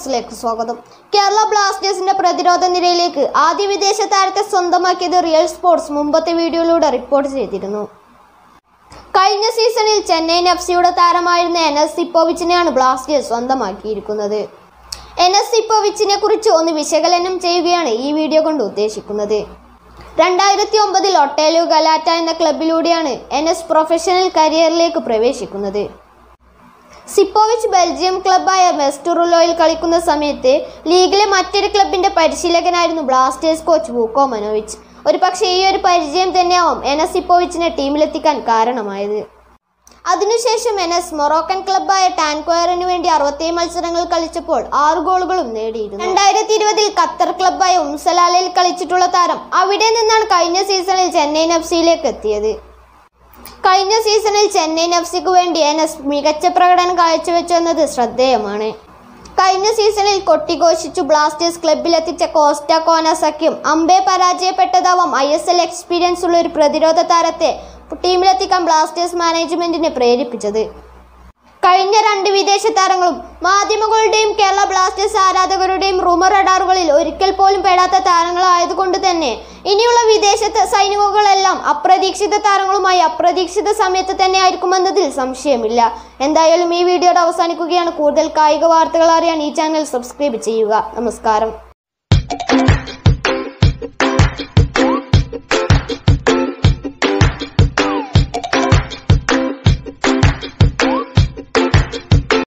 സ്പോർട്സിലേക്ക് സ്വാഗതം കേരള ബ്ലാസ്റ്റേഴ്സിന്റെ പ്രതിരോധ നിരയിലേക്ക് ആദ്യ വിദേശ താരത്തെ സ്വന്തമാക്കിയത് റിയൽ സ്പോർട്സ് മുമ്പത്തെ വീഡിയോയിലൂടെ റിപ്പോർട്ട് ചെയ്തിരുന്നു കഴിഞ്ഞ സീസണിൽ ചെന്നൈയിൻ എഫ് സിയുടെ താരമായിരുന്ന എൻ എസ് സിപ്പോവിച്ചിനെയാണ് ബ്ലാസ്റ്റേഴ്സ് സ്വന്തമാക്കിയിരിക്കുന്നത് എൻ എസ് സിപ്പോവിച്ചിനെ കുറിച്ച് ഒന്ന് വിശകലനം ചെയ്യുകയാണ് ഈ വീഡിയോ കൊണ്ട് ഉദ്ദേശിക്കുന്നത് രണ്ടായിരത്തി ഒമ്പതിൽ ഒട്ടേലു ഗലാറ്റ എന്ന ക്ലബിലൂടെയാണ് എൻ എസ് പ്രൊഫഷണൽ കരിയറിലേക്ക് പ്രവേശിക്കുന്നത് സിപ്പോവിച്ച് ബെൽജിയം ക്ലബായ വെസ്റ്റുറുലോയിൽ കളിക്കുന്ന സമയത്ത് ലീഗിലെ മറ്റൊരു ക്ലബിന്റെ പരിശീലകനായിരുന്നു ബ്ലാസ്റ്റേഴ്സ് കോച്ച് വൂക്കോ മനോവിച്ച് ഒരു പക്ഷേ ഈ ഒരു പരിചയം തന്നെയാവും എനസ് സിപ്പോവിച്ചിനെ ടീമിലെത്തിക്കാൻ കാരണമായത് അതിനുശേഷം എനസ് മൊറോക്കൻ ക്ലബായ ടാൻകോയറിന് വേണ്ടി അറുപത്തേഴ് മത്സരങ്ങൾ കളിച്ചപ്പോൾ ആറ് ഗോളുകളും നേടിയിരുന്നു രണ്ടായിരത്തി ഇരുപതിൽ ഖത്തർ ക്ലബായ ഉംസലാലയിൽ കളിച്ചിട്ടുള്ള താരം അവിടെ നിന്നാണ് കഴിഞ്ഞ സീസണിൽ ചെന്നൈയിൻ എഫ് സിയിലേക്ക് എത്തിയത് കഴിഞ്ഞ സീസണിൽ ചെന്നൈയിൻ എഫ് സിക്ക് വേണ്ടി എനസ് മികച്ച പ്രകടനം കാഴ്ചവെച്ചെന്നത് ശ്രദ്ധേയമാണ് കഴിഞ്ഞ സീസണിൽ കൊട്ടിഘോഷിച്ചു ബ്ലാസ്റ്റേഴ്സ് ക്ലബിലെത്തിച്ച കോസ്റ്റ കോന സഖ്യം അമ്പെ പരാജയപ്പെട്ടതാവാം ഐ എസ് എൽ എക്സ്പീരിയൻസ് ഉള്ള ഒരു പ്രതിരോധ താരത്തെ ടീമിലെത്തിക്കാൻ ബ്ലാസ്റ്റേഴ്സ് മാനേജ്മെന്റിനെ പ്രേരിപ്പിച്ചത് കഴിഞ്ഞ രണ്ട് വിദേശ താരങ്ങളും മാധ്യമങ്ങളുടെയും കേരള ബ്ലാസ്റ്റേഴ്സ് ആരാധകരുടെയും റൂമർ റഡാറുകളിൽ ഒരിക്കൽ പോലും പെടാത്ത താരങ്ങളായതുകൊണ്ട് തന്നെ ഇനിയുള്ള വിദേശ ത- സൈനികങ്ങളെല്ലാം അപ്രതീക്ഷിത താരങ്ങളുമായി അപ്രതീക്ഷിത സമയത്ത് തന്നെ ആയിരിക്കുമെന്നതിൽ സംശയമില്ല എന്തായാലും ഈ വീഡിയോയുടെ അവസാനിക്കുകയാണ് കൂടുതൽ കായിക വാർത്തകൾ അറിയാൻ ഈ ചാനൽ സബ്സ്ക്രൈബ് ചെയ്യുക നമസ്കാരം